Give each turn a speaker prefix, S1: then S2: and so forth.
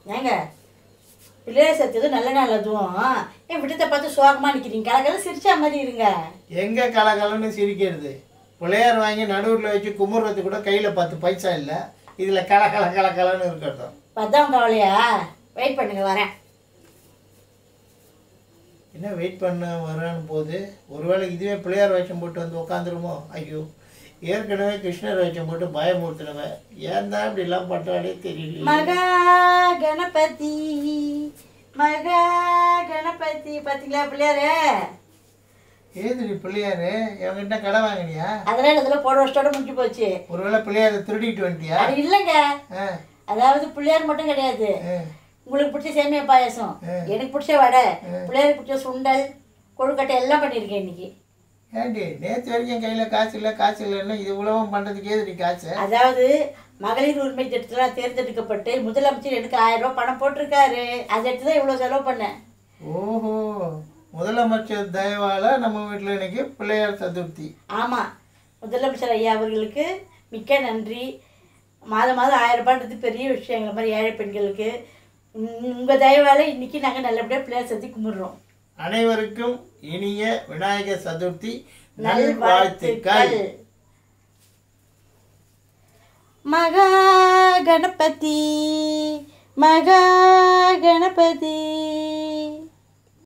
S1: ஏங்க பிள்ளைய சத்துது நல்ல நாள் அதுவும் என் விட்டத்தை பார்த்து சோகமாக நிற்கிறீங்க கலக்கல சிரிச்சா மாதிரி இருங்க
S2: எங்கே கலகலன்னு சிரிக்கிறது பிள்ளையார் வாங்கி நடுவில் வச்சு கும்பிட்றது கூட கையில் பத்து பைசா இல்லை இதில் கல கல கல கலன்னு இருக்கிறது
S1: பத்தாம் கவலையா வெயிட் பண்ணுங்க வரேன்
S2: என்ன வெயிட் பண்ண வரான்னு போகுது ஒருவேளை இதுவே பிள்ளையார் வேஷம் போட்டு வந்து உட்காந்துருமோ ஐயோ ஏற்கனவே கிருஷ்ணர் வேஷம் போட்டு பயமுறுத்தினவன் ஏன் தான் இப்படிலாம் பண்ணுறாடே தெரியல
S1: மகா கணபதி மகா கணபதி பார்த்தீங்களா பிள்ளையாரு
S2: ஏதுடி பிள்ளையாரு என்கிட்ட கடை வாங்கினியா
S1: அதெல்லாம் இதில் போட வருஷத்தோட முடிஞ்சு போச்சு
S2: ஒருவேளை பிள்ளையாரை திருடிட்டு வந்துட்டியா
S1: அது இல்லைங்க
S2: ஆ
S1: அதாவது பிள்ளையார் மட்டும் கிடையாது
S2: ஆ.
S1: உங்களுக்கு பிடிச்ச சேமியா பாயாசம் எனக்கு பிடிச்ச வடை பிள்ளையாருக்கு பிடிச்ச சுண்டல் கொழுக்கட்டை எல்லாம் பண்ணியிருக்கேன் இன்னைக்கு
S2: ஏண்டி நேற்று வரைக்கும் கையில் காசு இல்லை காசு இல்லைன்னு இது உலகம் பண்ணுறதுக்கு ஏதுடி காசு
S1: அதாவது மகளிர் உரிமை திட்டத்தில் தேர்ந்தெடுக்கப்பட்டு முதலமைச்சர் எனக்கு ஆயிரம் ரூபாய் பணம் போட்டிருக்காரு அதை எடுத்து தான் இவ்வளோ செலவு பண்ணேன்
S2: ஓஹோ முதலமைச்சர் தயவால் நம்ம வீட்டில் இன்னைக்கு பிள்ளையார் சதுர்த்தி
S1: ஆமாம் முதலமைச்சர் ஐயா அவர்களுக்கு மிக்க நன்றி மாதம் மாதம் ஆயிரம் ரூபான்றது பெரிய விஷயம் எங்களை மாதிரி ஏழை பெண்களுக்கு உங்கள் தயவால் இன்னைக்கு நாங்கள் நல்லபடியாக பிள்ளையார் சதி கும்பிடுறோம்
S2: அனைவருக்கும் இனிய விநாயகர் சதுர்த்தி
S1: நல்வாழ்த்துக்கள் மகா கணபதி மகா கணபதி